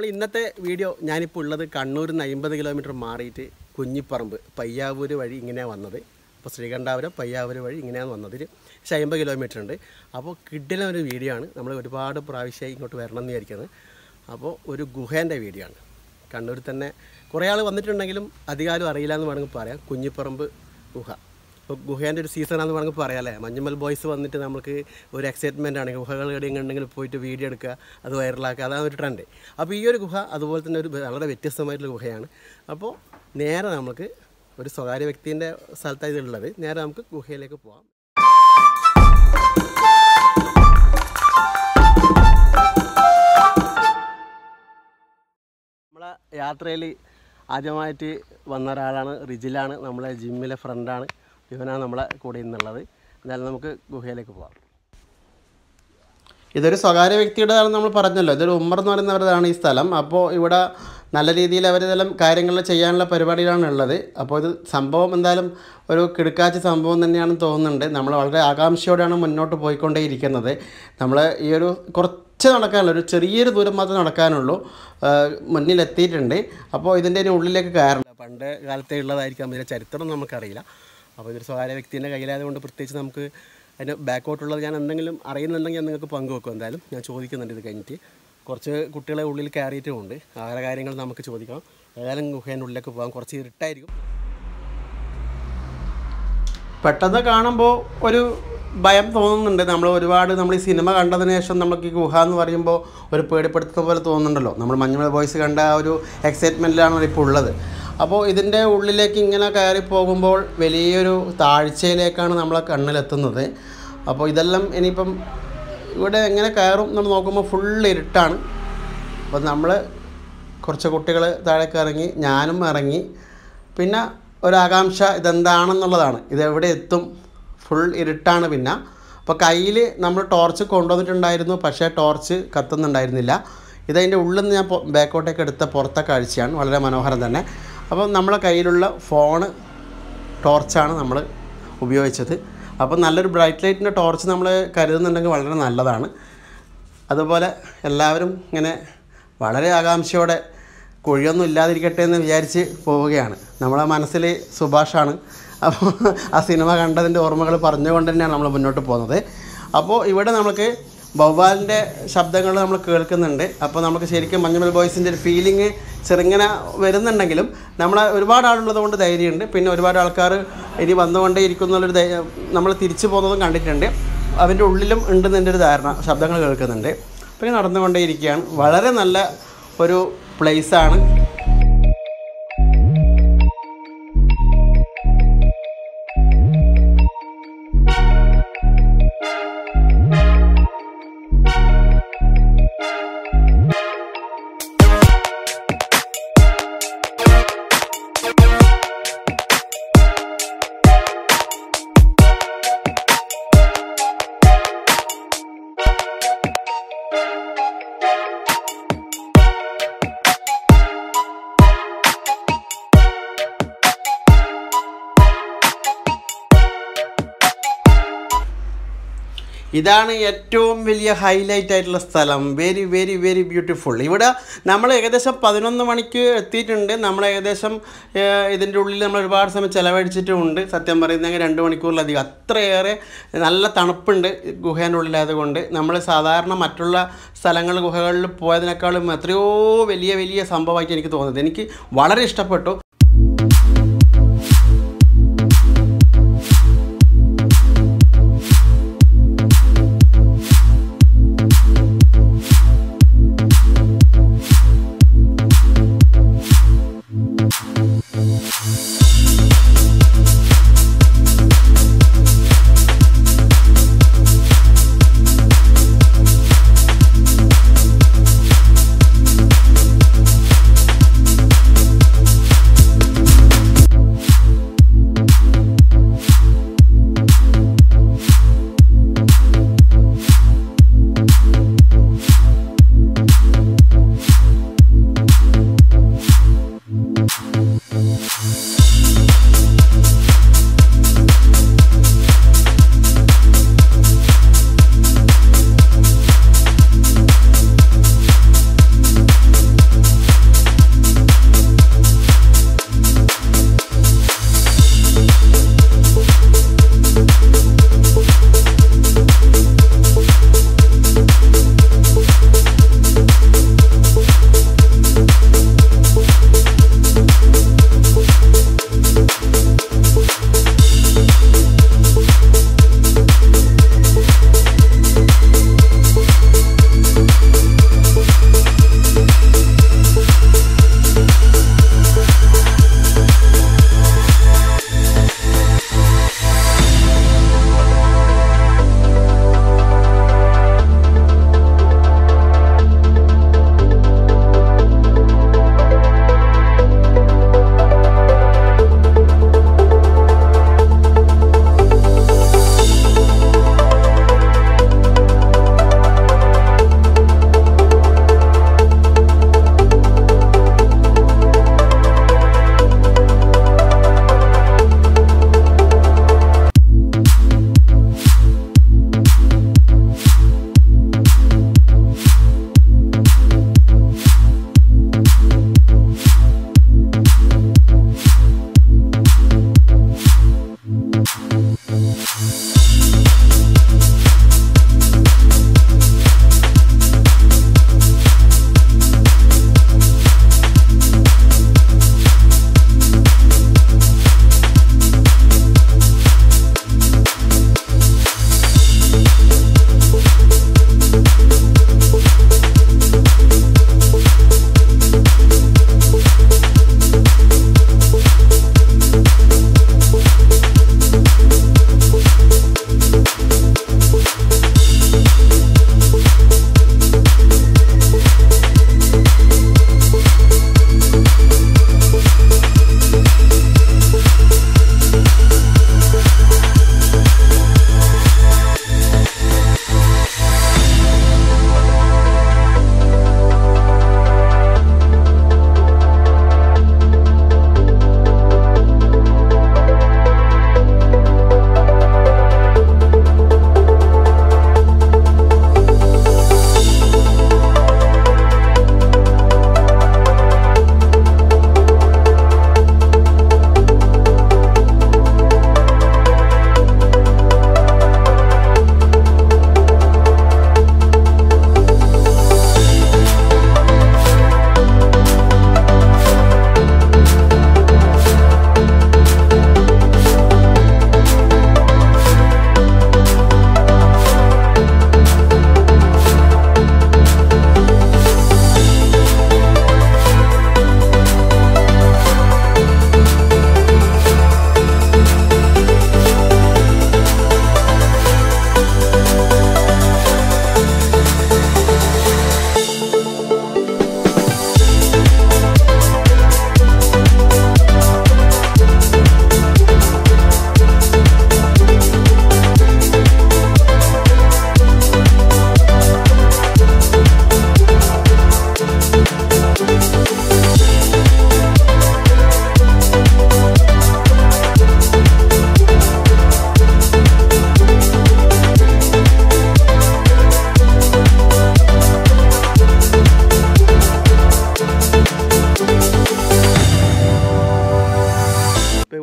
നമ്മൾ ഇന്നത്തെ വീഡിയോ ഞാനിപ്പോൾ ഉള്ളത് കണ്ണൂരിൽ നിന്ന് അമ്പത് കിലോമീറ്റർ മാറിയിട്ട് കുഞ്ഞിപ്പറമ്പ് പയ്യാവൂര് വഴി ഇങ്ങനെയാണ് വന്നത് അപ്പോൾ ശ്രീകണ്ഠാപുരം പയ്യാവൂര് വഴി ഇങ്ങനെയാണ് വന്നത് ഇതിൽ പക്ഷേ അമ്പത് കിലോമീറ്റർ ഉണ്ട് അപ്പോൾ കിഡിലെ ഒരു വീഡിയോ ആണ് നമ്മൾ ഒരുപാട് പ്രാവശ്യമായി ഇങ്ങോട്ട് വരണം എന്ന് വിചാരിക്കുന്നത് അപ്പോൾ ഒരു ഗുഹേൻ്റെ വീഡിയോ ആണ് കണ്ണൂരിൽ തന്നെ കുറേ ആൾ വന്നിട്ടുണ്ടെങ്കിലും അധികാരം അറിയില്ല എന്ന് വേണമെങ്കിൽ പറയാം കുഞ്ഞിപ്പറമ്പ് ഗുഹ ഇപ്പോൾ ഗുഹേൻ്റെ ഒരു സീസണാണെന്ന് വേണമെങ്കിൽ പറയാം അല്ലേ മഞ്ഞുമൽ ബോയ്സ് വന്നിട്ട് നമുക്ക് ഒരു എക്സൈറ്റ്മെൻ്റ് ആണ് ഗുഹകൾ എവിടെയെങ്കിലും ഉണ്ടെങ്കിൽ പോയിട്ട് വീഡിയോ എടുക്കുക അത് വൈറലാക്കുക അതാണ് ഒരു ട്രെൻഡ് അപ്പോൾ ഈ ഒരു ഗുഹ അതുപോലെ തന്നെ ഒരു വളരെ വ്യത്യസ്തമായിട്ടുള്ള ഗുഹയാണ് അപ്പോൾ നേരെ നമുക്ക് ഒരു സ്വകാര്യ വ്യക്തിൻ്റെ സ്ഥലത്താണ് ഇതുള്ളത് നേരെ നമുക്ക് ഗുഹയിലേക്ക് പോകാം നമ്മളെ യാത്രയിൽ ആദ്യമായിട്ട് വന്ന ഒരാളാണ് റിജിലാണ് നമ്മളെ ജിമ്മിലെ ഫ്രണ്ടാണ് ഇവനാണ് നമ്മളെ കൂടെ ഇന്നുള്ളത് എന്നാലും നമുക്ക് ഗുഹയിലേക്ക് പോകാം ഇതൊരു സ്വകാര്യ വ്യക്തിയുടേതാണ് നമ്മൾ പറഞ്ഞല്ലോ ഇതൊരു ഉമ്മർ എന്ന് പറയുന്നവരതാണ് ഈ സ്ഥലം അപ്പോൾ ഇവിടെ നല്ല രീതിയിൽ അവരിതെല്ലാം കാര്യങ്ങൾ ചെയ്യാനുള്ള പരിപാടിയിലാണ് ഉള്ളത് അപ്പോൾ ഇത് സംഭവം എന്തായാലും ഒരു കിടുക്കാച്ച സംഭവം തന്നെയാണെന്ന് തോന്നുന്നുണ്ട് നമ്മൾ വളരെ ആകാംക്ഷയോടെയാണ് മുന്നോട്ട് പോയിക്കൊണ്ടേയിരിക്കുന്നത് നമ്മൾ ഈ ഒരു കുറച്ച് നടക്കാനുള്ളൂ ഒരു ചെറിയൊരു ദൂരം മാത്രമേ നടക്കാനുള്ളൂ ആ, മുന്നിലെത്തിയിട്ടുണ്ട് അപ്പോൾ ഇതിൻ്റെ ഒരു ഉള്ളിലേക്ക് കയറണം പണ്ട് കാലത്തെ ഉള്ളതായിരിക്കാം ഇതിൻ്റെ ചരിത്രം നമുക്കറിയില്ല അപ്പോൾ ഇതൊരു സ്വകാര്യ വ്യക്തിൻ്റെ കയ്യിലായതുകൊണ്ട് പ്രത്യേകിച്ച് നമുക്ക് അതിന് ബാക്കോട്ടുള്ളത് ഞാൻ എന്തെങ്കിലും അറിയുന്നുണ്ടെങ്കിൽ ഞാൻ നിങ്ങൾക്ക് പങ്കുവെക്കും എന്തായാലും ഞാൻ ചോദിക്കുന്നുണ്ട് ഇത് കഴിഞ്ഞിട്ട് കുറച്ച് കുട്ടികളെ ഉള്ളിൽ കയറിയിട്ടുമുണ്ട് അവരുടെ കാര്യങ്ങൾ നമുക്ക് ചോദിക്കാം ഏതായാലും ഗുഹേൻ്റെ ഉള്ളിലേക്ക് പോകാം കുറച്ച് ഇരുട്ടായിരിക്കും പെട്ടെന്ന് കാണുമ്പോൾ ഒരു ഭയം തോന്നുന്നുണ്ട് നമ്മൾ ഒരുപാട് നമ്മൾ ഈ സിനിമ കണ്ടതിന് ശേഷം നമുക്ക് ഈ ഗുഹ എന്ന് പറയുമ്പോൾ ഒരു പേടിപ്പെടുത്തുന്ന പോലെ തോന്നുന്നുണ്ടല്ലോ നമ്മൾ മഞ്ഞുമല ബോയ്സ് കണ്ട ആ ഒരു എക്സൈറ്റ്മെൻറ്റിലാണ് ഇപ്പോൾ ഉള്ളത് അപ്പോൾ ഇതിൻ്റെ ഉള്ളിലേക്ക് ഇങ്ങനെ കയറി പോകുമ്പോൾ വലിയൊരു താഴ്ചയിലേക്കാണ് നമ്മളെ കണ്ണിലെത്തുന്നത് അപ്പോൾ ഇതെല്ലാം ഇനിയിപ്പം ഇവിടെ എങ്ങനെ കയറും നമ്മൾ നോക്കുമ്പോൾ ഫുൾ ഇരുട്ടാണ് അപ്പോൾ നമ്മൾ കുറച്ച് കുട്ടികൾ താഴേക്ക് ഇറങ്ങി ഞാനും ഇറങ്ങി പിന്നെ ഒരാകാംക്ഷ ഇതെന്താണെന്നുള്ളതാണ് ഇതെവിടെ എത്തും ഫുൾ ഇരുട്ടാണ് പിന്നെ അപ്പോൾ കയ്യിൽ നമ്മൾ ടോർച്ച് കൊണ്ടുവന്നിട്ടുണ്ടായിരുന്നു പക്ഷേ ടോർച്ച് കത്തുന്നുണ്ടായിരുന്നില്ല ഇതതിൻ്റെ ഉള്ളിൽ നിന്ന് ഞാൻ പൊ- ബാക്കോട്ടേക്ക് എടുത്ത പുറത്തെ കാഴ്ചയാണ് വളരെ മനോഹരം തന്നെ അപ്പോൾ നമ്മളെ കയ്യിലുള്ള ഫോണ് ടോർച്ചാണ് നമ്മൾ ഉപയോഗിച്ചത് അപ്പോൾ നല്ലൊരു ബ്രൈറ്റ് ലൈറ്റിൻ്റെ ടോർച്ച് നമ്മൾ കരുതുന്നുണ്ടെങ്കിൽ വളരെ നല്ലതാണ് അതുപോലെ എല്ലാവരും ഇങ്ങനെ വളരെ ആകാംക്ഷയോടെ കുഴിയൊന്നും ഇല്ലാതിരിക്കട്ടെ എന്ന് വിചാരിച്ച് പോവുകയാണ് നമ്മളെ മനസ്സിൽ സുഭാഷാണ് അപ്പോൾ ആ സിനിമ കണ്ടതിൻ്റെ ഓർമ്മകൾ പറഞ്ഞുകൊണ്ട് തന്നെയാണ് നമ്മൾ മുന്നോട്ട് പോകുന്നത് അപ്പോൾ ഇവിടെ നമുക്ക് വവ്വാലിൻ്റെ ശബ്ദങ്ങൾ നമ്മൾ കേൾക്കുന്നുണ്ട് അപ്പോൾ നമുക്ക് ശരിക്കും മഞ്ഞുമൽ ബോയ്സിൻ്റെ ഒരു ഫീലിംഗ് ചെറുങ്ങനെ വരുന്നുണ്ടെങ്കിലും നമ്മൾ ഒരുപാട് ആളുള്ളത് കൊണ്ട് ധൈര്യമുണ്ട് പിന്നെ ഒരുപാട് ആൾക്കാർ ഇനി വന്നുകൊണ്ടേ ഇരിക്കുന്നുള്ളൊരു ധൈര്യം നമ്മൾ തിരിച്ചു പോകുന്നതും കണ്ടിട്ടുണ്ട് അതിൻ്റെ ഉള്ളിലും ഉണ്ടെന്ന് എൻ്റെ ഒരു ധാരണ ശബ്ദങ്ങൾ കേൾക്കുന്നുണ്ട് അപ്പോൾ ഇങ്ങനെ നടന്നുകൊണ്ടേ ഇരിക്കുകയാണ് വളരെ നല്ല ഒരു പ്ലേസാണ് ഇതാണ് ഏറ്റവും വലിയ ഹൈലൈറ്റ് ആയിട്ടുള്ള സ്ഥലം വെരി വെരി വെരി ബ്യൂട്ടിഫുൾ ഇവിടെ നമ്മൾ ഏകദേശം പതിനൊന്ന് മണിക്ക് എത്തിയിട്ടുണ്ട് നമ്മൾ ഏകദേശം ഏഹ്, ഇതിൻ്റെ ഉള്ളിൽ നമ്മൾ ഒരുപാട് സമയം ചിലവഴിച്ചിട്ടുമുണ്ട് സത്യം പറയുന്നെങ്കിൽ രണ്ട് മണിക്കൂറിലധികം അത്രയേറെ നല്ല തണുപ്പുണ്ട് ഗുഹേൻ്റെ ഉള്ളിലായതുകൊണ്ട് നമ്മൾ സാധാരണ മറ്റുള്ള സ്ഥലങ്ങൾ ഗുഹകളിൽ പോയതിനേക്കാളും എത്രയോ വലിയ വലിയ സംഭവമായിട്ട് എനിക്ക് തോന്നുന്നത് എനിക്ക് വളരെ ഇഷ്ടപ്പെട്ടു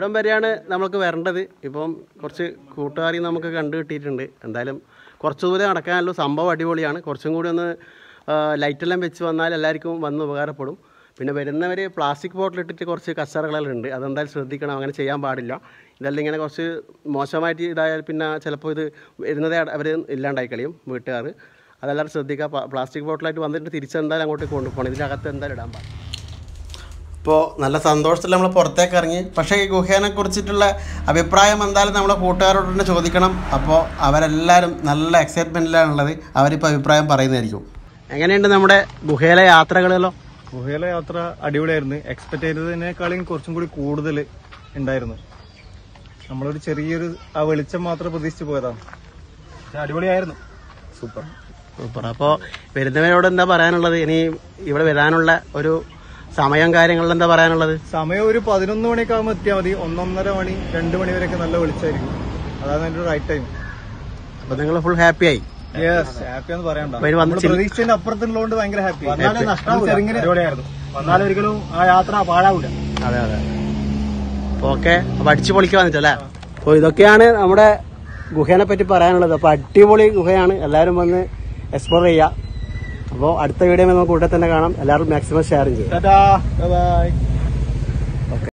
ഇവിടം വരെയാണ് നമുക്ക് വരേണ്ടത് ഇപ്പം കുറച്ച് കൂട്ടുകാരി നമുക്ക് കണ്ടു കിട്ടിയിട്ടുണ്ട് എന്തായാലും കുറച്ച് ദൂരം നടക്കാനുള്ള സംഭവം അടിപൊളിയാണ് കുറച്ചും കൂടി ഒന്ന് ആ, ലൈറ്റെല്ലാം വെച്ച് വന്നാൽ എല്ലാവർക്കും വന്ന് ഉപകാരപ്പെടും പിന്നെ വരുന്നവർ പ്ലാസ്റ്റിക് ബോട്ടിലിട്ടിട്ട് കുറച്ച് കച്ചറകളെല്ലാം ഉണ്ട് അതെന്തായാലും ശ്രദ്ധിക്കണം അങ്ങനെ ചെയ്യാൻ പാടില്ല ഇതെല്ലാം ഇങ്ങനെ കുറച്ച് മോശമായിട്ട് ഇതായാൽ പിന്നെ ചിലപ്പോൾ ഇത് വരുന്നതേ അവർ ഇല്ലാണ്ടായി കളിയും വീട്ടുകാർ അതെല്ലാവരും ശ്രദ്ധിക്കുക പ്ലാ- പ്ലാസ്റ്റിക് ബോട്ടിലായിട്ട് വന്നിട്ട് തിരിച്ചെന്തായാലും അങ്ങോട്ട് കൊണ്ടുപോകണം ഇതിനകത്ത് എന്തായാലും ഇടാൻ പാടില്ല ഇപ്പോൾ നല്ല സന്തോഷത്തിൽ നമ്മൾ പുറത്തേക്ക് ഇറങ്ങി പക്ഷേ ഈ ഗുഹേനെ കുറിച്ചിട്ടുള്ള അഭിപ്രായം എന്തായാലും നമ്മുടെ കൂട്ടുകാരോട് തന്നെ ചോദിക്കണം അപ്പോൾ അവരെല്ലാവരും നല്ല എക്സൈറ്റ്മെൻറ്റിലാണുള്ളത് അവരിപ്പോൾ അഭിപ്രായം പറയുന്നതായിരിക്കും എങ്ങനെയുണ്ട് നമ്മുടെ ഗുഹയിലെ യാത്രകളല്ലോ ഗുഹയിലെ യാത്ര അടിപൊളിയായിരുന്നു എക്സ്പെക്ട് ചെയ്തതിനേക്കാളും കുറച്ചും കൂടി കൂടുതൽ ഉണ്ടായിരുന്നു നമ്മളൊരു ചെറിയൊരു ആ വെളിച്ചം മാത്രം പ്രതീക്ഷിച്ച് പോയതാണ് പക്ഷെ അടിപൊളിയായിരുന്നു സൂപ്പർ സൂപ്പർ അപ്പോൾ വരുന്നവരോട് എന്താ പറയാനുള്ളത് ഇനി ഇവിടെ വരാനുള്ള ഒരു സമയം കാര്യങ്ങളിൽ എന്താ പറയാനുള്ളത് സമയം ഒരു പതിനൊന്ന് മണിയൊക്കെ ആകുമ്പോൾ എത്തിയാൽ മതി ഒന്നൊന്നര മണി രണ്ട് മണി വരെയൊക്കെ നല്ല വെളിച്ചമായിരിക്കും അതാണ് അതിന്റെ റൈറ്റ് ടൈം അപ്പോൾ നിങ്ങൾ ഫുൾ ഹാപ്പി ആയി യെസ് ഹാപ്പി എന്ന് പറയണ്ട അപ്പൊ ഇനി വന്ന് നമ്മള് ചിൽ- പ്രതീക്ഷിച്ചതിന്റെ അപ്പുറത്തുള്ളതുകൊണ്ട് ഭയങ്കര ഹാപ്പി നഷ്ടമാവില്ല. അടിപൊളിയായിരുന്നു വന്നാലും ഒരിക്കലും ആ യാത്ര പാഴാവൂല അതെ അതെ ഓക്കെ അപ്പൊ അടിച്ചു പൊളിക്കാൻ വന്നിട്ടല്ലേ അപ്പോൾ ഇതൊക്കെയാണ് നമ്മുടെ ഗുഹേനെ പറ്റി പറയാനുള്ളത് അപ്പോൾ അടിപൊളി ഗുഹയാണ് എല്ലാവരും വന്ന് എക്സ്പ്ലോർ ചെയ്യുക അപ്പോൾ അടുത്ത വീഡിയോ നമുക്ക് ഇവിടെ തന്നെ കാണാം എല്ലാവരും മാക്സിമം ഷെയറും ചെയ്യും ടാറ്റാ ബൈ